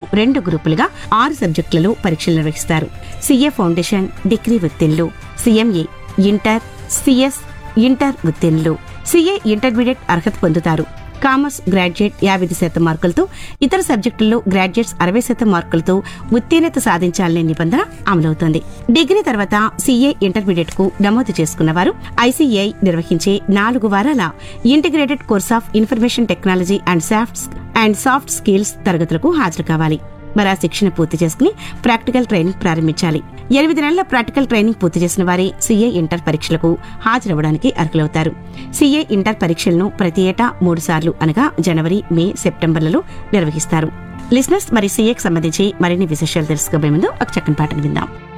రెండు గ్రూపులుగా ఆరు సబ్జెక్టులలో పరీక్షలు నిర్వహిస్తారు సీఏ ఫౌండేషన్ డిగ్రీ ఉత్తీర్ణులు సీఎంఏ ఇంటర్ సిఎస్ ఇంటర్ ఉత్తీర్ణులు సీఏ ఇంటర్మీడియట్ అర్హత పొందుతారు కామర్స్ గ్రాడ్యుయేట్ యాభై శాతం మార్కులతో ఇతర సబ్జెక్టుల్లో గ్రాడ్యుయేట్స్ అరవై శాతం మార్కులతో ఉత్తీర్ణత సాధించాలనే నిబంధన అమలవుతోంది డిగ్రీ తర్వాత సీఏ ఇంటర్మీడియట్ కు నమోదు చేసుకున్న వారు ఐసీఏఐ నిర్వహించే నాలుగు వారాల integrated course of information technology and soft and soft skills తరగతులకు హాజరు కావాలి మరి ఆ శిక్షణ పూర్తి చేసుకుని ప్రాక్టికల్ ట్రైనింగ్ ప్రారంభించాలి ఎనిమిది నెలల ప్రాక్టికల్ ట్రైనింగ్ పూర్తి చేసిన వారే సీఏ ఇంటర్ పరీక్షలకు హాజరవ్వడానికి అర్హులవుతారు సీఏ ఇంటర్ పరీక్షలను ప్రతి ఏటా మూడు సార్లు అనగా జనవరి మే సెప్టెంబర్లలో నిర్వహిస్తారు లిసనర్స్ మరి సీఏకి సంబంధించి మరిన్ని విశేషాలు తెలుసుకోబోయే ముందు ఒక చక్కని పాటను విందాం